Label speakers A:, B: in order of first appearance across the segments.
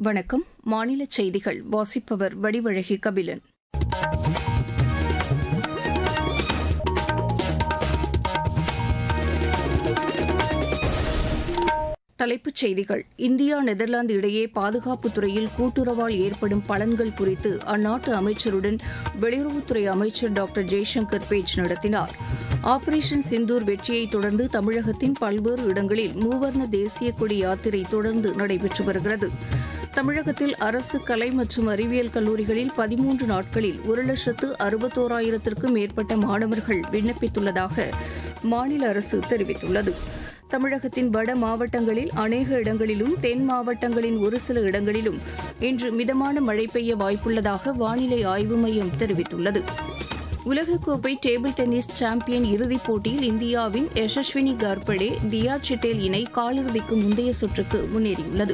A: வணக்கம் மாநில செய்திகள் வாசிப்பவர் வடிவழகி கபிலன் தலைப்புச் செய்திகள் இந்தியா நெதர்லாந்து இடையே பாதுகாப்புத் துறையில் கூட்டுறவால் ஏற்படும் பலன்கள் குறித்து அந்நாட்டு அமைச்சருடன் வெளியுறவுத்துறை அமைச்சர் டாக்டர் ஜெய்சங்கர் பேச்சு நடத்தினார் ஆபரேஷன் சிந்தூர் வெற்றியை தொடர்ந்து தமிழகத்தின் பல்வேறு இடங்களில் மூவர்ண தேசிய கொடி யாத்திரை தொடர்ந்து நடைபெற்று வருகிறது தமிழகத்தில் அரசு கலை மற்றும் அறிவியல் கல்லூரிகளில் பதிமூன்று நாட்களில் ஒரு லட்சத்து அறுபத்தோராயிரத்திற்கும் மேற்பட்ட மாணவர்கள் விண்ணப்பித்துள்ளதாக மாநில அரசு தெரிவித்துள்ளது தமிழகத்தின் வட மாவட்டங்களில் அநேக இடங்களிலும் தென் மாவட்டங்களின் ஒரு சில இடங்களிலும் இன்று மிதமான மழை பெய்ய வாய்ப்புள்ளதாக வானிலை ஆய்வு மையம் தெரிவித்துள்ளது உலகக்கோப்பை டேபிள் டென்னிஸ் சாம்பியன் இறுதிப் போட்டியில் இந்தியாவின் யசஸ்வினி கார்படே தியா சிட்டேல் இணை காலிறுதிக்கு முந்தைய சுற்றுக்கு முன்னேறியுள்ளது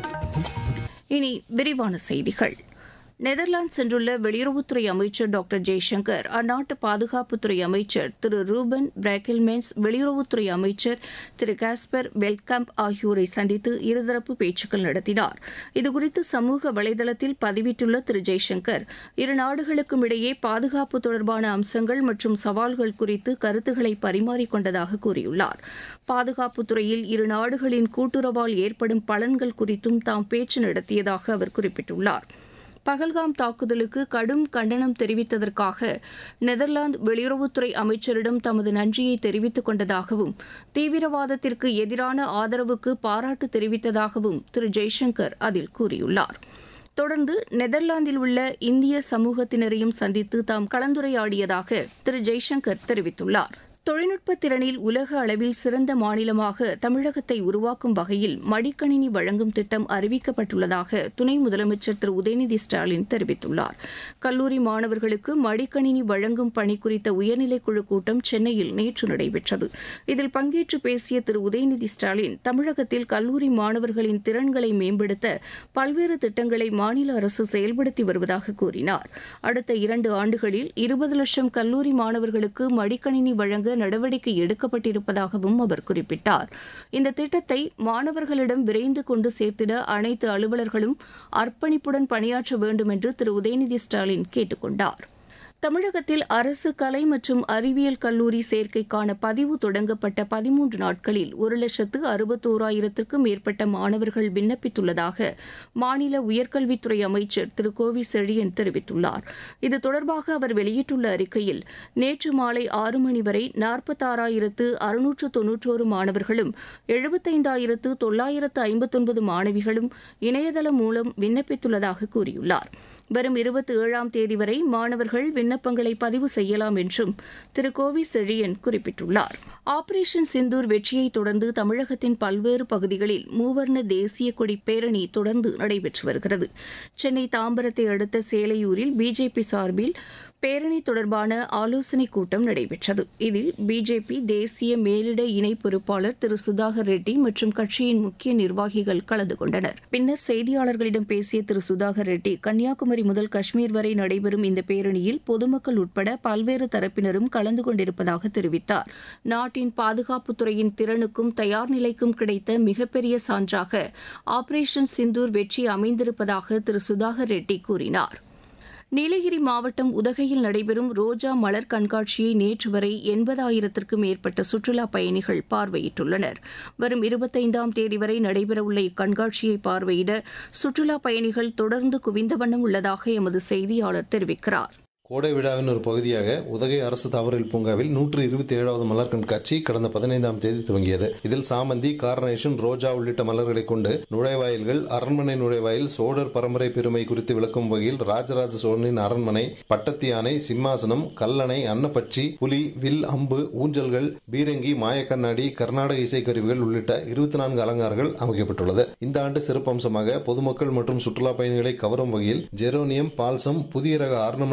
A: இனி விரிவான செய்திகள் நெதர்லாந்து சென்றுள்ள வெளியுறவுத்துறை அமைச்சர் டாக்டர் ஜெய்சங்கர் அந்நாட்டு பாதுகாப்புத்துறை அமைச்சர் திரு ரூபன் பிராக்கில்மென்ஸ் வெளியுறவுத்துறை அமைச்சர் திரு காஸ்பர் வெல்கம்ப் ஆகியோரை சந்தித்து இருதரப்பு பேச்சுக்கள் நடத்தினார் இதுகுறித்து சமூக வலைதளத்தில் பதிவிட்டுள்ள திரு ஜெய்சங்கர் இரு நாடுகளுக்கும் இடையே பாதுகாப்பு தொடர்பான அம்சங்கள் மற்றும் சவால்கள் குறித்து கருத்துக்களை பரிமாறிக்கொண்டதாக கூறியுள்ளார் பாதுகாப்புத்துறையில் இரு நாடுகளின் கூட்டுறவால் ஏற்படும் பலன்கள் குறித்தும் தாம் பேச்சு நடத்தியதாக அவர் குறிப்பிட்டுள்ளார் பகல்காம் தாக்குதலுக்கு கடும் கண்டனம் தெரிவித்ததற்காக நெதர்லாந்து வெளியுறவுத்துறை அமைச்சரிடம் தமது நன்றியை தெரிவித்துக் கொண்டதாகவும் தீவிரவாதத்திற்கு எதிரான ஆதரவுக்கு பாராட்டு தெரிவித்ததாகவும் திரு ஜெய்சங்கர் அதில் கூறியுள்ளார் தொடர்ந்து நெதர்லாந்தில் உள்ள இந்திய சமூகத்தினரையும் சந்தித்து தாம் கலந்துரையாடியதாக திரு ஜெய்சங்கர் தெரிவித்துள்ளார் தொழில்நுட்ப திறனில் உலக அளவில் சிறந்த மாநிலமாக தமிழகத்தை உருவாக்கும் வகையில் மடிக்கணினி வழங்கும் திட்டம் அறிவிக்கப்பட்டுள்ளதாக துணை முதலமைச்சர் திரு உதயநிதி ஸ்டாலின் தெரிவித்துள்ளார் கல்லூரி மாணவர்களுக்கு மடிக்கணினி வழங்கும் பணி குறித்த உயர்நிலைக்குழு கூட்டம் சென்னையில் நேற்று நடைபெற்றது இதில் பங்கேற்று பேசிய திரு உதயநிதி ஸ்டாலின் தமிழகத்தில் கல்லூரி மாணவர்களின் திறன்களை மேம்படுத்த பல்வேறு திட்டங்களை மாநில அரசு செயல்படுத்தி வருவதாக கூறினார் அடுத்த இரண்டு ஆண்டுகளில் இருபது லட்சம் கல்லூரி மாணவர்களுக்கு மடிக்கணினி வழங்க நடவடிக்கை எடுக்கப்பட்டிருப்பதாகவும் அவர் குறிப்பிட்டார் இந்த திட்டத்தை மாணவர்களிடம் விரைந்து கொண்டு சேர்த்திட அனைத்து அலுவலர்களும் அர்ப்பணிப்புடன் பணியாற்ற வேண்டும் என்று திரு உதயநிதி ஸ்டாலின் கேட்டுக் கொண்டார் தமிழகத்தில் அரசு கலை மற்றும் அறிவியல் கல்லூரி சேர்க்கைக்கான பதிவு தொடங்கப்பட்ட பதிமூன்று நாட்களில் ஒரு லட்சத்து அறுபத்தோராயிரத்திற்கும் மேற்பட்ட மாணவர்கள் விண்ணப்பித்துள்ளதாக மாநில உயர்கல்வித்துறை அமைச்சர் திரு கோவி செழியன் தெரிவித்துள்ளார் இது தொடர்பாக அவர் வெளியிட்டுள்ள அறிக்கையில் நேற்று மாலை ஆறு மணி வரை நாற்பத்தாறாயிரத்து அறுநூற்று தொன்னூற்றோரு மாணவர்களும் எழுபத்தைந்தாயிரத்து தொள்ளாயிரத்து ஐம்பத்தொன்பது மாணவிகளும் இணையதளம் மூலம் விண்ணப்பித்துள்ளதாக கூறியுள்ளார் வரும் இருபத்தி ஏழாம் தேதி வரை மாணவர்கள் விண்ணப்பங்களை பதிவு செய்யலாம் என்றும் திரு கோவி செழியன் குறிப்பிட்டுள்ளார் ஆபரேஷன் சிந்தூர் வெற்றியை தொடர்ந்து தமிழகத்தின் பல்வேறு பகுதிகளில் மூவர்ண தேசிய கொடி பேரணி தொடர்ந்து நடைபெற்று வருகிறது சென்னை தாம்பரத்தை அடுத்த சேலையூரில் பிஜேபி சார்பில் பேரணி தொடர்பான ஆலோசனைக் கூட்டம் நடைபெற்றது இதில் பிஜேபி தேசிய மேலிட இணை பொறுப்பாளர் திரு சுதாகர் ரெட்டி மற்றும் கட்சியின் முக்கிய நிர்வாகிகள் கலந்து கொண்டனர் பின்னர் செய்தியாளர்களிடம் பேசிய திரு சுதாகர் ரெட்டி கன்னியாகுமரி முதல் காஷ்மீர் வரை நடைபெறும் இந்த பேரணியில் பொதுமக்கள் உட்பட பல்வேறு தரப்பினரும் கலந்து கொண்டிருப்பதாக தெரிவித்தார் நாட்டின் பாதுகாப்புத்துறையின் திறனுக்கும் தயார் நிலைக்கும் கிடைத்த மிகப்பெரிய சான்றாக ஆபரேஷன் சிந்தூர் வெற்றி அமைந்திருப்பதாக திரு சுதாகர் ரெட்டி கூறினார் நீலகிரி மாவட்டம் உதகையில் நடைபெறும் ரோஜா மலர் கண்காட்சியை நேற்று வரை எண்பதாயிரத்திற்கும் மேற்பட்ட சுற்றுலாப் பயணிகள் பார்வையிட்டுள்ளனர் வரும் இருபத்தைந்தாம் தேதி வரை நடைபெறவுள்ள இக்கண்காட்சியை பார்வையிட சுற்றுலாப் பயணிகள் தொடர்ந்து குவிந்த வண்ணம் உள்ளதாக எமது செய்தியாளர் தெரிவிக்கிறார்
B: கோடை விழாவின் ஒரு பகுதியாக உதகை அரசு தாவரல் பூங்காவில் நூற்று இருபத்தி ஏழாவது மலர் கண்காட்சி கடந்த பதினைந்தாம் தேதி துவங்கியது இதில் சாமந்தி கார்னேஷன் ரோஜா உள்ளிட்ட மலர்களை கொண்டு நுழைவாயில்கள் அரண்மனை நுழைவாயில் சோழர் பரம்பரை பெருமை குறித்து விளக்கும் வகையில் ராஜராஜ சோழனின் அரண்மனை பட்டத்து யானை சிம்மாசனம் கல்லணை அன்னப்பட்சி புலி வில் அம்பு ஊஞ்சல்கள் பீரங்கி மாயக்கண்ணாடி கர்நாடக இசைக்கருவிகள் உள்ளிட்ட இருபத்தி நான்கு அலங்காரங்கள் அமைக்கப்பட்டுள்ளது இந்த ஆண்டு சிறப்பம்சமாக பொதுமக்கள் மற்றும் சுற்றுலா பயணிகளை கவரும் வகையில் ஜெரோனியம் பால்சம் புதிய ரக ornamental kale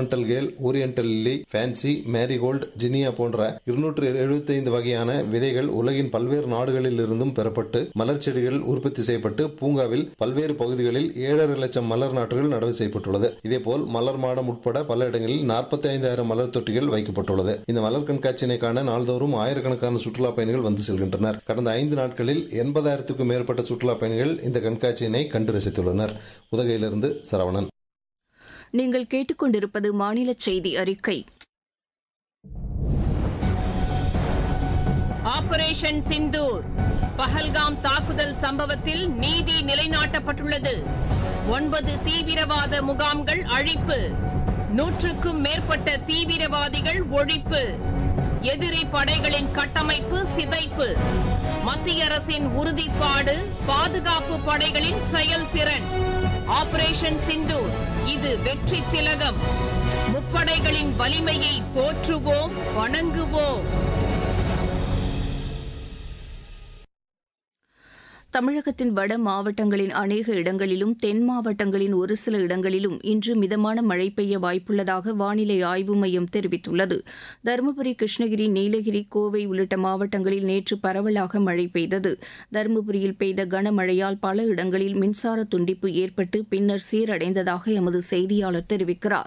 B: royal oriental lily fancy marigold zinnia போன்ற இருநூற்று எழுபத்தைந்து வகையான விதைகள் உலகின் பல்வேறு நாடுகளில் இருந்தும் பெறப்பட்டு மலர் செடிகள் உற்பத்தி செய்யப்பட்டு பூங்காவில் பல்வேறு பகுதிகளில் ஏழரை லட்சம் மலர் நாற்றுகள் நடவு செய்யப்பட்டுள்ளது இதேபோல் மலர் மாடம் உட்பட பல இடங்களில் நாற்பத்தி ஐந்தாயிரம் மலர் தொட்டிகள் வைக்கப்பட்டுள்ளது இந்த மலர் கண்காட்சியினை காண நாள்தோறும் ஆயிரக்கணக்கான சுற்றுலா பயணிகள் வந்து செல்கின்றனர் கடந்த ஐந்து நாட்களில் எண்பதாயிரத்துக்கும் மேற்பட்ட சுற்றுலா பயணிகள் இந்த கண்காட்சியினை கண்டு ரசித்துள்ளனர் உதகையிலிருந்து சரவணன்
A: நீங்கள் கேட்டுக்கொண்டிருப்பது மாநில செய்தி அறிக்கை
C: ஆபரேஷன் சிந்தூர் பஹல்காம் தாக்குதல் சம்பவத்தில் நீதி நிலைநாட்டப்பட்டுள்ளது ஒன்பது தீவிரவாத முகாம்கள் அழிப்பு நூற்றுக்கும் மேற்பட்ட தீவிரவாதிகள் ஒழிப்பு எதிரி படைகளின் கட்டமைப்பு சிதைப்பு மத்திய அரசின் உறுதிப்பாடு பாதுகாப்பு படைகளின் செயல்திறன் ஆபரேஷன் சிந்தூர் இது வெற்றி திலகம் முப்படைகளின் வலிமையை போற்றுவோம் வணங்குவோம்
A: தமிழகத்தின் வட மாவட்டங்களின் அநேக இடங்களிலும் தென் மாவட்டங்களின் ஒரு சில இடங்களிலும் இன்று மிதமான மழை பெய்ய வாய்ப்புள்ளதாக வானிலை ஆய்வு மையம் தெரிவித்துள்ளது தருமபுரி கிருஷ்ணகிரி நீலகிரி கோவை உள்ளிட்ட மாவட்டங்களில் நேற்று பரவலாக மழை பெய்தது தருமபுரியில் பெய்த கனமழையால் பல இடங்களில் மின்சார துண்டிப்பு ஏற்பட்டு பின்னர் சீரடைந்ததாக எமது செய்தியாளர் தெரிவிக்கிறார்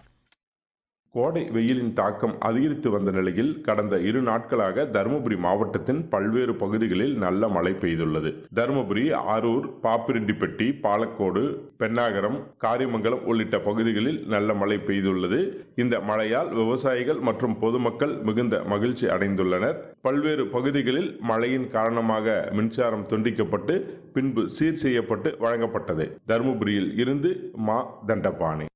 D: கோடை வெயிலின் தாக்கம் அதிகரித்து வந்த நிலையில் கடந்த இரு நாட்களாக தருமபுரி மாவட்டத்தின் பல்வேறு பகுதிகளில் நல்ல மழை பெய்துள்ளது தருமபுரி அரூர் பாப்பிரெட்டிப்பட்டி பாலக்கோடு பெண்ணாகரம் காரிமங்கலம் உள்ளிட்ட பகுதிகளில் நல்ல மழை பெய்துள்ளது இந்த மழையால் விவசாயிகள் மற்றும் பொதுமக்கள் மிகுந்த மகிழ்ச்சி அடைந்துள்ளனர் பல்வேறு பகுதிகளில் மழையின் காரணமாக மின்சாரம் துண்டிக்கப்பட்டு பின்பு சீர் செய்யப்பட்டு வழங்கப்பட்டது தருமபுரியில் இருந்து மா தண்டபாணி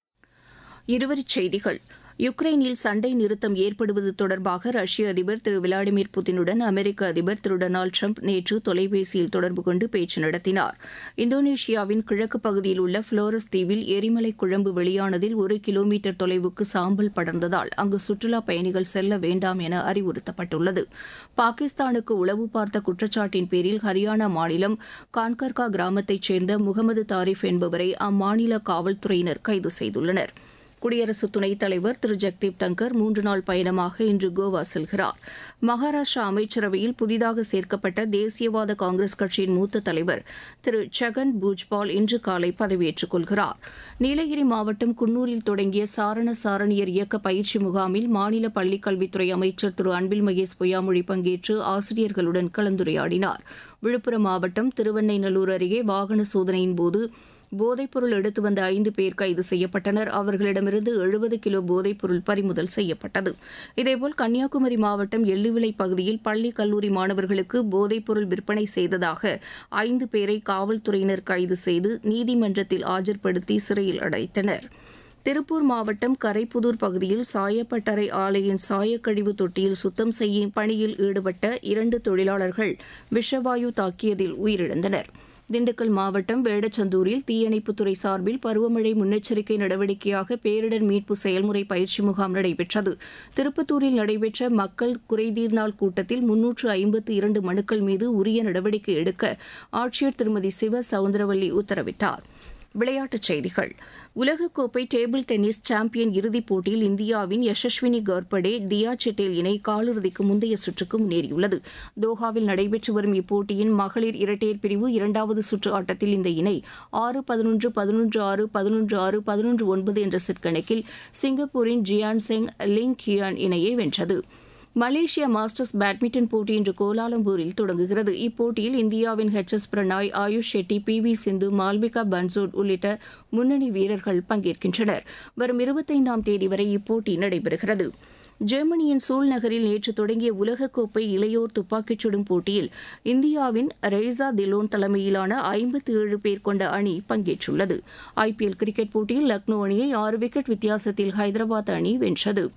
A: இருவரிச் செய்திகள் யுக்ரைனில் சண்டை நிறுத்தம் ஏற்படுவது தொடர்பாக ரஷ்ய அதிபர் திரு விளாடிமிர் புதினுடன் அமெரிக்க அதிபர் திரு டொனால்டு ட்ரம்ப் நேற்று தொலைபேசியில் தொடர்பு கொண்டு பேச்சு நடத்தினார் இந்தோனேஷியாவின் கிழக்கு பகுதியில் உள்ள புளோரஸ் தீவில் எரிமலை குழம்பு வெளியானதில் ஒரு கிலோமீட்டர் தொலைவுக்கு சாம்பல் படர்ந்ததால் அங்கு சுற்றுலாப் பயணிகள் செல்ல வேண்டாம் என அறிவுறுத்தப்பட்டுள்ளது பாகிஸ்தானுக்கு உளவு பார்த்த குற்றச்சாட்டின் பேரில் ஹரியானா மாநிலம் கான்கர்கா கிராமத்தைச் சேர்ந்த முகமது தாரிஃப் என்பவரை அம்மாநில காவல்துறையினர் கைது செய்துள்ளனா் குடியரசு துணைத் தலைவர் திரு ஜெக்தீப் டங்கர் மூன்று நாள் பயணமாக இன்று கோவா செல்கிறார் மகாராஷ்டிரா அமைச்சரவையில் புதிதாக சேர்க்கப்பட்ட தேசியவாத காங்கிரஸ் கட்சியின் மூத்த தலைவர் திரு சகன் பூஜ்பால் இன்று காலை பதவியேற்றுக் கொள்கிறார் நீலகிரி மாவட்டம் குன்னூரில் தொடங்கிய சாரண சாரணியர் இயக்க பயிற்சி முகாமில் மாநில பள்ளிக் கல்வித்துறை அமைச்சர் திரு அன்பில் மகேஷ் பொய்யாமொழி பங்கேற்று ஆசிரியர்களுடன் கலந்துரையாடினார் விழுப்புரம் மாவட்டம் திருவெண்ணைநல்லூர் அருகே வாகன சோதனையின் போது போதைப்பொருள் எடுத்து வந்த ஐந்து பேர் கைது செய்யப்பட்டனர் அவர்களிடமிருந்து எழுபது கிலோ போதைப்பொருள் பறிமுதல் செய்யப்பட்டது இதேபோல் கன்னியாகுமரி மாவட்டம் எள்ளுவிளை பகுதியில் பள்ளி கல்லூரி மாணவர்களுக்கு போதைப்பொருள் விற்பனை செய்ததாக ஐந்து பேரை காவல்துறையினர் கைது செய்து நீதிமன்றத்தில் ஆஜர்படுத்தி சிறையில் அடைத்தனர் திருப்பூர் மாவட்டம் கரைப்புதூர் பகுதியில் சாயப்பட்டறை ஆலையின் சாயக்கழிவு தொட்டியில் சுத்தம் செய்யும் பணியில் ஈடுபட்ட இரண்டு தொழிலாளர்கள் விஷவாயு தாக்கியதில் உயிரிழந்தனர் திண்டுக்கல் மாவட்டம் வேடச்சந்தூரில் தீயணைப்புத்துறை சார்பில் பருவமழை முன்னெச்சரிக்கை நடவடிக்கையாக பேரிடர் மீட்பு செயல்முறை பயிற்சி முகாம் நடைபெற்றது திருப்பத்தூரில் நடைபெற்ற மக்கள் குறைதீர் நாள் கூட்டத்தில் முன்னூற்று ஐம்பத்து இரண்டு மனுக்கள் மீது உரிய நடவடிக்கை எடுக்க ஆட்சியர் திருமதி சிவ சவுந்தரவல்லி உத்தரவிட்டார் விளையாட்டுச் செய்திகள் உலகக்கோப்பை டேபிள் டென்னிஸ் சாம்பியன் இறுதிப் போட்டியில் இந்தியாவின் யசஸ்வினி கர்படே தியா செட்டேல் இணை காலிறுதிக்கு முந்தைய சுற்றுக்கு முன்னேறியுள்ளது தோஹாவில் நடைபெற்று வரும் இப்போட்டியின் மகளிர் இரட்டையர் பிரிவு இரண்டாவது சுற்று ஆட்டத்தில் இந்த இணை ஆறு பதினொன்று பதினொன்று ஆறு பதினொன்று ஆறு பதினொன்று ஒன்பது என்ற செட் கணக்கில் சிங்கப்பூரின் ஜியான் செங் லிங் கியான் இணையை வென்றது மலேசியா மாஸ்டர்ஸ் பேட்மிண்டன் போட்டி இன்று கோலாலம்பூரில் தொடங்குகிறது இப்போட்டியில் இந்தியாவின் H S Prannoy Ayush Shetty P V Sindhu Malvika Bansod உள்ளிட்ட முன்னணி வீரர்கள் பங்கேற்கின்றனர் வரும் இருபத்தைந்தாம் தேதி வரை இப்போட்டி நடைபெறுகிறது ஜெர்மனியின் சூல் நகரில் நேற்று தொடங்கிய உலகக்கோப்பை இளையோர் துப்பாக்கிச் சுடும் போட்டியில் இந்தியாவின் ரெய்சா திலோன் தலைமையிலான ஐம்பத்தி ஏழு பேர் கொண்ட அணி பங்கேற்றுள்ளது ஐபிஎல் கிரிக்கெட் போட்டியில் லக்னோ அணியை ஆறு விக்கெட் வித்தியாசத்தில் ஹைதராபாத் அணி வென்றது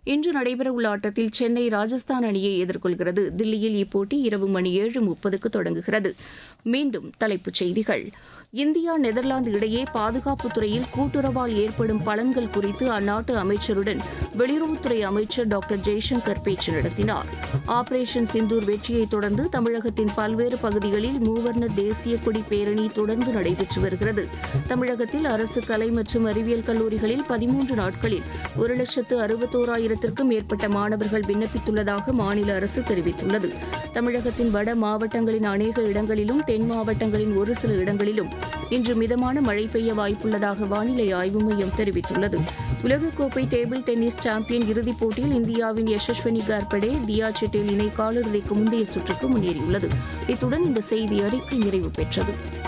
A: இன்று நடைபெறவுள்ள ஆட்டத்தில் சென்னை ராஜஸ்தான் அணியை எதிர்கொள்கிறது தில்லியில் இப்போட்டி இரவு மணி ஏழு முப்பதுக்கு தொடங்குகிறது மீண்டும் தலைப்புச் செய்திகள் இந்தியா நெதர்லாந்து இடையே பாதுகாப்புத் துறையில் கூட்டுறவால் ஏற்படும் பலன்கள் குறித்து அந்நாட்டு அமைச்சருடன் வெளியுறவுத்துறை அமைச்சர் டாக்டர் ஜெய்சங்கர் பேச்சு நடத்தினார் ஆபரேஷன் சிந்தூர் வெற்றியை தொடர்ந்து தமிழகத்தின் பல்வேறு பகுதிகளில் மூவர்ண தேசிய கொடி பேரணி தொடர்ந்து நடைபெற்று வருகிறது தமிழகத்தில் அரசு கலை மற்றும் அறிவியல் கல்லூரிகளில் பதிமூன்று நாட்களில் ஒரு லட்சத்து அறுபத்தோராயிரத்திற்கும் மேற்பட்ட மாணவர்கள் விண்ணப்பித்துள்ளதாக மாநில அரசு தெரிவித்துள்ளது தமிழகத்தின் வட மாவட்டங்களின் அநேக இடங்களிலும் தென் மாவட்டங்களின் ஒரு சில இடங்களிலும் இன்று மிதமான மழை பெய்ய வாய்ப்புள்ளதாக வானிலை ஆய்வு மையம் தெரிவித்துள்ளது உலகக்கோப்பை டேபிள் டென்னிஸ் சாம்பியன் இறுதிப் போட்டியில் இந்தியாவின் யசஸ்வனி கார்படே தியா செட்டேல் இணை காலிறுதிக்கு முந்தைய சுற்றுக்கு முன்னேறியுள்ளது இத்துடன் இந்த செய்தி அறிக்கை நிறைவு பெற்றது